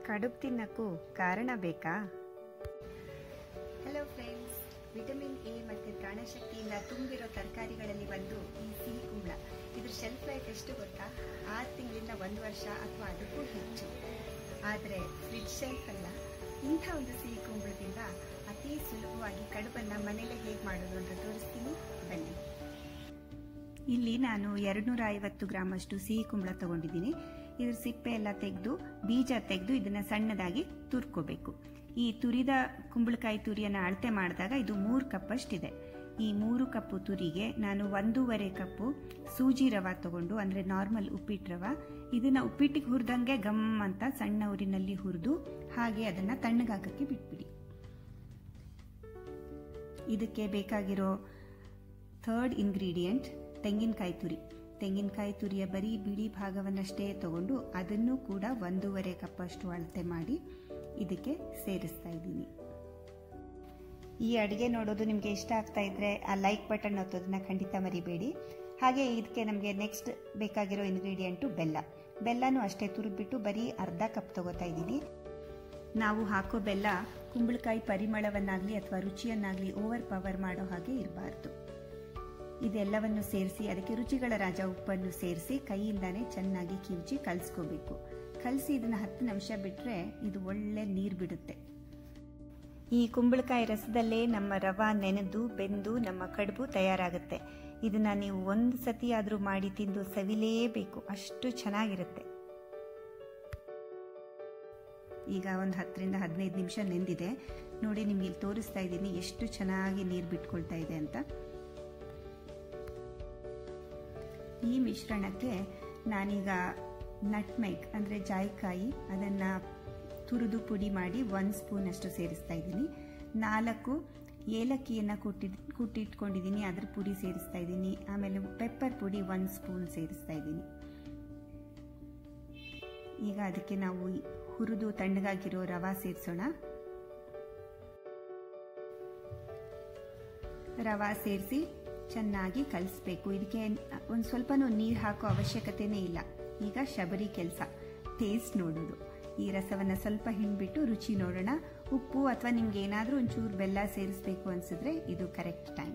ಕಡುಬು ತಿನ್ನಕ್ಕೂ ಕಾರಣ ಬೇಕಾ ಹಲೋ ಫ್ರೆಂಡ್ಸ್ ವಿಟಮಿನ್ ಎ ಮತ್ತು ಪ್ರಾಣಶಕ್ತಿಯಿಂದ ತುಂಬಿರೋ ತರಕಾರಿಗಳಲ್ಲಿ ಒಂದು ಈ ಸಿಹಿ ಕುಂಬಳ ಇದ್ರ ಶೆಲ್ಫ್ ಲೈಫ್ ಎಷ್ಟು ಗೊತ್ತಾ ಆರು ತಿಂಗಳಿಂದ ಒಂದು ವರ್ಷ ಅಥವಾ ಅದಕ್ಕೂ ಹೆಚ್ಚು ಆದರೆ ಫ್ರಿಡ್ಜ್ ಶೆಲ್ಫ್ ಅಲ್ಲ ಇಂಥ ಒಂದು ಸಿಹಿ ಕುಂಬಳದಿಂದ ಅತಿ ಸುಲಭವಾಗಿ ಕಡುಬನ್ನು ಮನೇಲೆ ಹೇಗೆ ಮಾಡೋದು ಅಂತ ತೋರಿಸ್ತೀನಿ ಬನ್ನಿ ಇಲ್ಲಿ ನಾನು ಎರಡ್ನೂರ ಐವತ್ತು ಗ್ರಾಮ್ ಅಷ್ಟು ಸಿಹಿ ಕುಂಬಳ ತಗೊಂಡಿದ್ದೀನಿ ಇದ್ರ ಸಿಪ್ಪೆ ಎಲ್ಲ ತೆಗೆದು ಬೀಜ ತೆಗೆದು ಇದನ್ನ ಸಣ್ಣದಾಗಿ ತುರ್ಕೋಬೇಕು ಈ ತುರಿದ ಕುಂಬಳಕಾಯಿ ತುರಿಯನ್ನು ಅಳತೆ ಮಾಡಿದಾಗ ಇದು ಮೂರು ಕಪ್ ಅಷ್ಟಿದೆ ಈ ಮೂರು ಕಪ್ಪು ತುರಿಗೆ ನಾನು ಒಂದೂವರೆ ಕಪ್ಪು ಸೂಜಿ ರವ ತಗೊಂಡು ಅಂದರೆ ನಾರ್ಮಲ್ ಉಪ್ಪಿಟ್ಟು ರವ ಇದನ್ನ ಉಪ್ಪಿಟ್ಟಿಗೆ ಹುರಿದಂಗೆ ಗಮ್ ಅಂತ ಸಣ್ಣ ಊರಿನಲ್ಲಿ ಹುರಿದು ಹಾಗೆ ಅದನ್ನು ತಣ್ಣಗಾಕಕ್ಕೆ ಬಿಟ್ಬಿಡಿ ಇದಕ್ಕೆ ಬೇಕಾಗಿರೋ ಥರ್ಡ್ ಇಂಗ್ರೀಡಿಯೆಂಟ್ ತೆಂಗಿನಕಾಯಿ ತುರಿ ತೆಂಗಿನಕಾಯಿ ತುರಿಯ ಬರೀ ಬಿಳಿ ಭಾಗವನ್ನಷ್ಟೇ ತಗೊಂಡು ಅದನ್ನು ಕೂಡ ಒಂದೂವರೆ ಕಪ್ಪಷ್ಟು ಅಳತೆ ಮಾಡಿ ಇದಕ್ಕೆ ಸೇರಿಸ್ತಾ ಇದ್ದೀನಿ ಈ ಅಡುಗೆ ನೋಡೋದು ನಿಮಗೆ ಇಷ್ಟ ಆಗ್ತಾ ಇದ್ರೆ ಆ ಲೈಕ್ ಬಟನ್ ಒತ್ತೋದನ್ನ ಖಂಡಿತ ಮರಿಬೇಡಿ ಹಾಗೆ ಇದಕ್ಕೆ ನಮಗೆ ನೆಕ್ಸ್ಟ್ ಬೇಕಾಗಿರೋ ಇಂಗ್ರೀಡಿಯೆಂಟು ಬೆಲ್ಲ ಬೆಲ್ಲನೂ ಅಷ್ಟೇ ತುರಿದ್ಬಿಟ್ಟು ಬರೀ ಅರ್ಧ ಕಪ್ ತಗೋತಾ ಇದ್ದೀನಿ ನಾವು ಹಾಕೋ ಬೆಲ್ಲ ಕುಂಬಳಕಾಯಿ ಪರಿಮಳವನ್ನಾಗಲಿ ಅಥವಾ ರುಚಿಯನ್ನಾಗಲಿ ಓವರ್ ಪವರ್ ಮಾಡೋ ಹಾಗೆ ಇರಬಾರ್ದು ಇದೆಲ್ಲವನ್ನು ಸೇರಿಸಿ ಅದಕ್ಕೆ ರುಚಿಗಳ ರಾಜ ಉಪ್ಪನ್ನು ಸೇರಿಸಿ ಕೈಯಿಂದಾನೇ ಚೆನ್ನಾಗಿ ಕಿವುಚಿ ಕಲಿಸ್ಕೋಬೇಕು ಕಲಸಿ ಇದನ್ನು ಹತ್ತು ನಿಮಿಷ ಬಿಟ್ಟರೆ ಇದು ಒಳ್ಳೆ ನೀರು ಬಿಡುತ್ತೆ ಈ ಕುಂಬಳಕಾಯಿ ರಸದಲ್ಲೇ ನಮ್ಮ ರವ ನೆನೆದು ಬೆಂದು ನಮ್ಮ ಕಡುಬು ತಯಾರಾಗುತ್ತೆ ಇದನ್ನ ನೀವು ಒಂದು ಸತಿ ಆದರೂ ಮಾಡಿ ತಿಂದು ಸವಿಲೇಬೇಕು ಅಷ್ಟು ಚೆನ್ನಾಗಿರುತ್ತೆ ಈಗ ಒಂದು ಹತ್ತರಿಂದ ಹದಿನೈದು ನಿಮಿಷ ನೆಂದಿದೆ ನೋಡಿ ನಿಮ್ಗೆ ಇಲ್ಲಿ ತೋರಿಸ್ತಾ ಇದ್ದೀನಿ ಎಷ್ಟು ಚೆನ್ನಾಗಿ ನೀರು ಬಿಟ್ಕೊಳ್ತಾ ಇದೆ ಅಂತ ಈ ಮಿಶ್ರಣಕ್ಕೆ ನಾನೀಗ ನಟ್ಮೆಗ್ ಅಂದರೆ ಜಾಯಿಕಾಯಿ ಅದನ್ನು ತುರಿದು ಪುಡಿ ಮಾಡಿ ಒಂದು ಸ್ಪೂನಷ್ಟು ಸೇರಿಸ್ತಾ ಇದ್ದೀನಿ ನಾಲ್ಕು ಏಲಕ್ಕಿಯನ್ನು ಕುಟ್ಟಿ ಕುಟ್ಟಿಟ್ಕೊಂಡಿದ್ದೀನಿ ಅದ್ರ ಪುಡಿ ಸೇರಿಸ್ತಾ ಇದ್ದೀನಿ ಆಮೇಲೆ ಪೆಪ್ಪರ್ ಪುಡಿ ಒಂದು ಸ್ಪೂನ್ ಸೇರಿಸ್ತಾ ಇದ್ದೀನಿ ಈಗ ಅದಕ್ಕೆ ನಾವು ಹುರಿದು ತಣ್ಣಗಾಗಿರೋ ರವಾ ಸೇರಿಸೋಣ ರವಾ ಸೇರಿಸಿ ಚೆನ್ನಾಗಿ ಕಲಿಸ್ಬೇಕು ಇದಕ್ಕೆ ಒಂದು ಸ್ವಲ್ಪನೂ ನೀರು ಹಾಕೋ ಅವಶ್ಯಕತೆನೇ ಇಲ್ಲ ಈಗ ಶಬರಿ ಕೆಲಸ ಟೇಸ್ಟ್ ನೋಡೋದು ಈ ರಸವನ್ನು ಸ್ವಲ್ಪ ಹಿಂಡ್ಬಿಟ್ಟು ರುಚಿ ನೋಡೋಣ ಉಪ್ಪು ಅಥವಾ ನಿಮ್ಗೆ ಏನಾದರೂ ಒಂಚೂರು ಬೆಲ್ಲ ಸೇರಿಸ್ಬೇಕು ಅನಿಸಿದ್ರೆ ಇದು ಕರೆಕ್ಟ್ ಟೈಮ್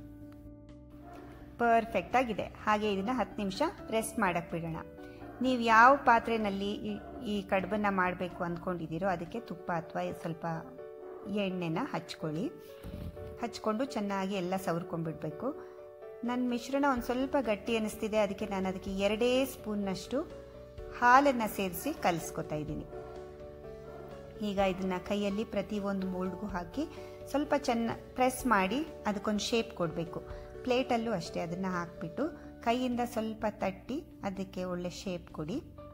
ಪರ್ಫೆಕ್ಟ್ ಆಗಿದೆ ಹಾಗೆ ಇದನ್ನು ಹತ್ತು ನಿಮಿಷ ರೆಸ್ಟ್ ಮಾಡಕ್ಕೆ ಬಿಡೋಣ ನೀವು ಯಾವ ಪಾತ್ರೆನಲ್ಲಿ ಈ ಕಡುಬನ್ನು ಮಾಡಬೇಕು ಅಂದ್ಕೊಂಡಿದ್ದೀರೋ ಅದಕ್ಕೆ ತುಪ್ಪ ಅಥವಾ ಸ್ವಲ್ಪ ಎಣ್ಣೆನ ಹಚ್ಕೊಳ್ಳಿ ಹಚ್ಕೊಂಡು ಚೆನ್ನಾಗಿ ಎಲ್ಲ ಸವರ್ಕೊಂಡ್ಬಿಡ್ಬೇಕು ನನ್ನ ಮಿಶ್ರಣ ಒಂದು ಸ್ವಲ್ಪ ಗಟ್ಟಿ ಅನ್ನಿಸ್ತಿದೆ ಅದಕ್ಕೆ ನಾನು ಅದಕ್ಕೆ ಎರಡೇ ಸ್ಪೂನ್ನಷ್ಟು ಹಾಲನ್ನು ಸೇರಿಸಿ ಕಲಿಸ್ಕೊತಾ ಇದ್ದೀನಿ ಈಗ ಇದನ್ನು ಕೈಯಲ್ಲಿ ಪ್ರತಿ ಒಂದು ಮೋಲ್ಡ್ಗೂ ಹಾಕಿ ಸ್ವಲ್ಪ ಚೆನ್ನ ಪ್ರೆಸ್ ಮಾಡಿ ಅದಕ್ಕೊಂದು ಶೇಪ್ ಕೊಡಬೇಕು ಪ್ಲೇಟಲ್ಲೂ ಅಷ್ಟೇ ಅದನ್ನು ಹಾಕಿಬಿಟ್ಟು ಕೈಯಿಂದ ಸ್ವಲ್ಪ ತಟ್ಟಿ ಅದಕ್ಕೆ ಒಳ್ಳೆ ಶೇಪ್ ಕೊಡಿ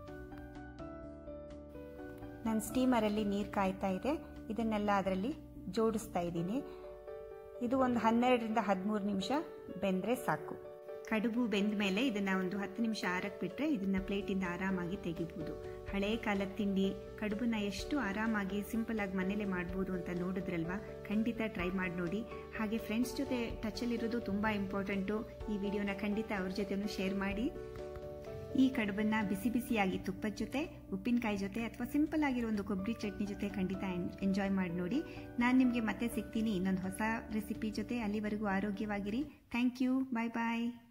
ನಾನು ಸ್ಟೀಮರಲ್ಲಿ ನೀರು ಕಾಯ್ತಾ ಇದೆ ಇದನ್ನೆಲ್ಲ ಅದರಲ್ಲಿ ಜೋಡಿಸ್ತಾ ಇದ್ದೀನಿ ಇದು ಒಂದು ಹನ್ನೆರಡರಿಂದ ಹದಿಮೂರು ನಿಮಿಷ ಬೆಂದರೆ ಸಾಕು ಕಡುಬು ಬೆಂದ ಮೇಲೆ ಇದನ್ನು ಒಂದು ಹತ್ತು ನಿಮಿಷ ಆರಕ್ಕೆ ಬಿಟ್ಟರೆ ಇದನ್ನು ಪ್ಲೇಟಿಂದ ಆರಾಮಾಗಿ ತೆಗಿಬೋದು ಹಳೇ ಕಾಲದ ತಿಂಡಿ ಕಡುಬನ್ನ ಎಷ್ಟು ಆರಾಮಾಗಿ ಸಿಂಪಲ್ ಆಗಿ ಮನೇಲೆ ಮಾಡ್ಬೋದು ಅಂತ ನೋಡಿದ್ರಲ್ವಾ ಖಂಡಿತ ಟ್ರೈ ಮಾಡಿ ನೋಡಿ ಹಾಗೆ ಫ್ರೆಂಡ್ಸ್ ಜೊತೆ ಟಚಲ್ಲಿರೋದು ತುಂಬ ಇಂಪಾರ್ಟೆಂಟು ಈ ವಿಡಿಯೋನ ಖಂಡಿತ ಅವ್ರ ಜೊತೆನೂ ಶೇರ್ ಮಾಡಿ ಈ ಕಡುಬನ್ನ ಬಿಸಿ ಬಿಸಿಯಾಗಿ ತುಪ್ಪದ ಜೊತೆ ಉಪ್ಪಿನಕಾಯಿ ಜೊತೆ ಅಥವಾ ಸಿಂಪಲ್ ಆಗಿರೋ ಒಂದು ಕೊಬ್ಬರಿ ಚಟ್ನಿ ಜೊತೆ ಖಂಡಿತ ಎಂಜಾಯ್ ಮಾಡಿ ನೋಡಿ ನಾನು ನಿಮಗೆ ಮತ್ತೆ ಸಿಗ್ತೀನಿ ಇನ್ನೊಂದು ಹೊಸ ರೆಸಿಪಿ ಜೊತೆ ಅಲ್ಲಿವರೆಗೂ ಆರೋಗ್ಯವಾಗಿರಿ ಥ್ಯಾಂಕ್ ಯು ಬಾಯ್ ಬಾಯ್